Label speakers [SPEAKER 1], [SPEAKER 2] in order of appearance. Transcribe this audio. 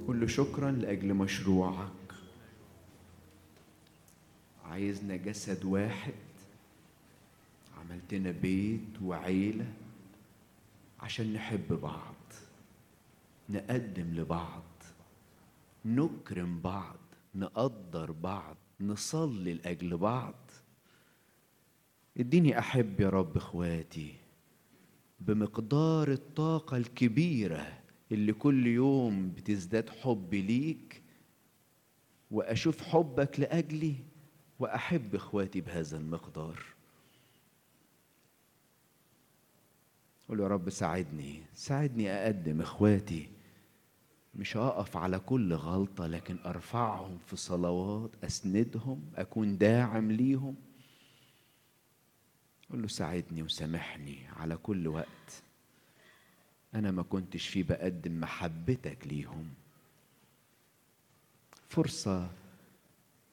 [SPEAKER 1] قل له شكرا لاجل مشروعك عايزنا جسد واحد عملتنا بيت وعيله عشان نحب بعض نقدم لبعض نكرم بعض نقدر بعض نصلي لاجل بعض اديني احب يا رب اخواتي بمقدار الطاقه الكبيره اللي كل يوم بتزداد حبي ليك واشوف حبك لاجلي واحب اخواتي بهذا المقدار قول يا رب ساعدني ساعدني اقدم اخواتي مش هقف على كل غلطة لكن أرفعهم في صلوات أسندهم أكون داعم ليهم قل له ساعدني وسامحني على كل وقت أنا ما كنتش فيه بقدم محبتك ليهم فرصة